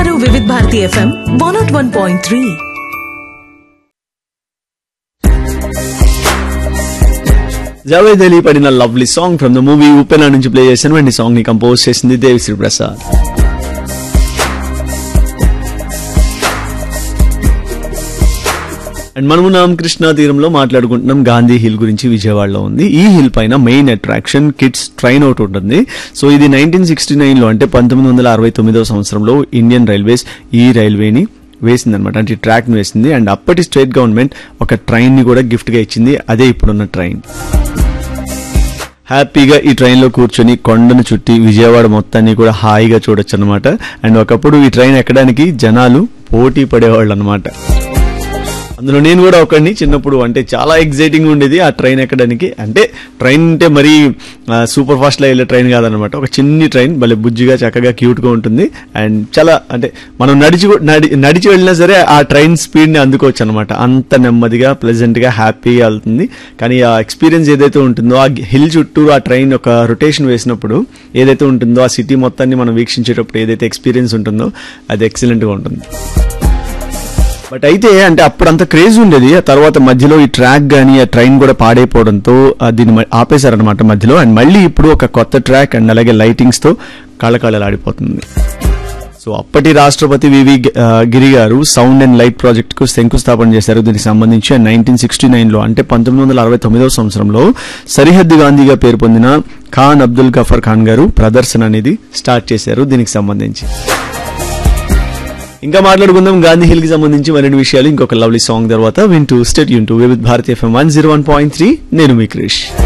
వింటున్నారు Vividh Bharati FM one not one point three Javed Ali పడిన lovely song from the movie Uppena నుంచి play చేశాను అండ్ ఈ సాంగ్ ని కంపోజ్ చేసింది దేవిశ్రీ ప్రసాద్ అండ్ మనము నామ్ కృష్ణా తీరంలో మాట్లాడుకుంటున్నాం గాంధీ హిల్ గురించి విజయవాడలో ఉంది ఈ హిల్ పైన main attraction kids train out ఉంటుంది సో ఇది నైన్టీన్ సిక్స్టీ నైన్ లో అంటే పంతొమ్మిది వందల అరవై తొమ్మిదవ సంవత్సరంలో ఇండియన్ రైల్వేస్ ఈ రైల్వేని వేసింది అనమాట అంటే ట్రాక్ ని వేసింది అండ్ అప్పటి స్టేట్ గవర్నమెంట్ ఒక ట్రైన్ ని కూడా గిఫ్ట్ గా ఇచ్చింది అదే ఇప్పుడున్న ట్రైన్ హ్యాపీగా ఈ ట్రైన్లో కూర్చొని కొండను చుట్టి విజయవాడ మొత్తాన్ని కూడా హాయిగా చూడొచ్చు అనమాట అండ్ ఒకప్పుడు ఈ ట్రైన్ ఎక్కడానికి జనాలు పోటీ పడేవాళ్ళు అనమాట అందులో నేను కూడా ఒకడిని చిన్నప్పుడు అంటే చాలా ఎగ్జైటింగ్ ఉండేది ఆ ట్రైన్ ఎక్కడానికి అంటే ట్రైన్ అంటే మరీ సూపర్ ఫాస్ట్ లో వెళ్ళే ట్రైన్ కాదనమాట ఒక చిన్ని ట్రైన్ భలే బుజ్జిగా చక్కగా క్యూట్ గా ఉంటుంది అండ్ చాలా అంటే మనం నడిచి కూ- నడి నడిచి వెళ్ళినా సరే ఆ ట్రైన్ స్పీడ్ ని అందుకోవచ్చు అనమాట అంత నెమ్మదిగా ప్లెజెంట్ గా హ్యాపీగా వెళ్తుంది కానీ ఆ ఎక్స్పీరియన్స్ ఏదైతే ఉంటుందో ఆ హిల్ చుట్టూ ఆ ట్రైన్ ఒక రొటేషన్ వేసినప్పుడు ఏదైతే ఉంటుందో ఆ సిటీ మొత్తాన్ని మనం వీక్షించేటప్పుడు ఏదైతే ఎక్స్పీరియన్స్ ఉంటుందో అది ఎక్సలెంట్ గా ఉంటుంది బట్ అయితే అంటే అప్పుడు అంత క్రేజ్ ఉండేది ఆ తర్వాత మధ్యలో ఈ ట్రాక్ గానీ ఆ ట్రైన్ కూడా పాడైపోవడంతో ఆ దీన్ని మ- ఆపేశారనమాట మధ్యలో అండ్ మళ్ళీ ఇప్పుడు ఒక కొత్త ట్రాక్ అండ్ అలాగే లైటింగ్స్ తో కళకళలాడిపోతుంది సో అప్పటి రాష్ట్రపతి వివి గి- ఆ, గిరి గారు సౌండ్ అండ్ లైట్ ప్రాజెక్ట్ కు శంకుస్థాపన చేశారు దీనికి సంబంధించి నైన్టీన్ సిక్స్టీ నైన్ లో అంటే పంతొమ్మిది వందల అరవై తొమ్మిదవ సంవత్సరంలో సరిహద్దు గాంధీగా పేరు పొందిన ఖాన్ అబ్దుల్ గఫర్ ఖాన్ గారు ప్రదర్శన అనేది స్టార్ట్ చేశారు దీనికి సంబంధించి ఇంకా మాట్లాడుకుందాం గాంధీ హిల్ కి సంబంధించి మరిన్ని విషయాలు ఇంకొక లవ్లీ సాంగ్ తర్వాత వింటూ స్టేట్ యూన్ to with Bharatiya FM one zero one point three నేను మీ క్రిష్